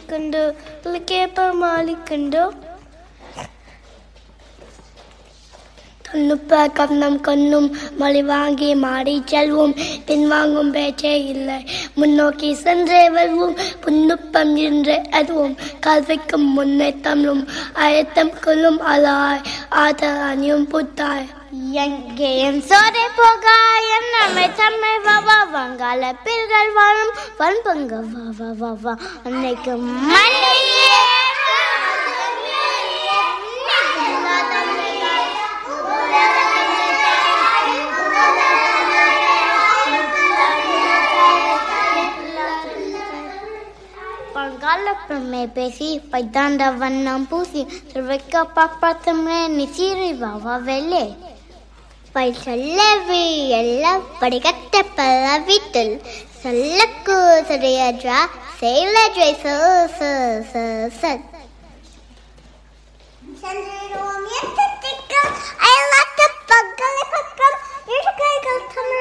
മാലിക്കുണ്ടോ തുളക്കേപ്പ മാലിക്കുണ്ടോ தொன்னுப்ப கவனம் கண்ணும் மழை வாங்கி மாடி செல்வோம் பின்வாங்கும் பேச்சே இல்லை முன்னோக்கி சென்றே வருவோம் புன்னுப்பம் என்று அதுவும் கல்விக்கும் முன்னே தமிழும் அழுத்தம் கொள்ளும் அலாய் ஆதல் அணியும் புத்தாய் எங்கேயும் சோரை போகாயம் நம்மை தம்மை வா வங்காள பில்கள் வாழும் வன்பங்க வா வா வா வா அன்னைக்கு மண்ணிலே பங்காளப்பமே பேசி பைத்தாண்ட வண்ணம் பூசி திருவைக்க பாப்பாத்தமே நிசீரி வாவா வெள்ளே பை சொல்லவி எல்லாம் படிக்கட்ட பல வீட்டில் சொல்லக்கு சரியஜா செயலஜை ச ச ச ச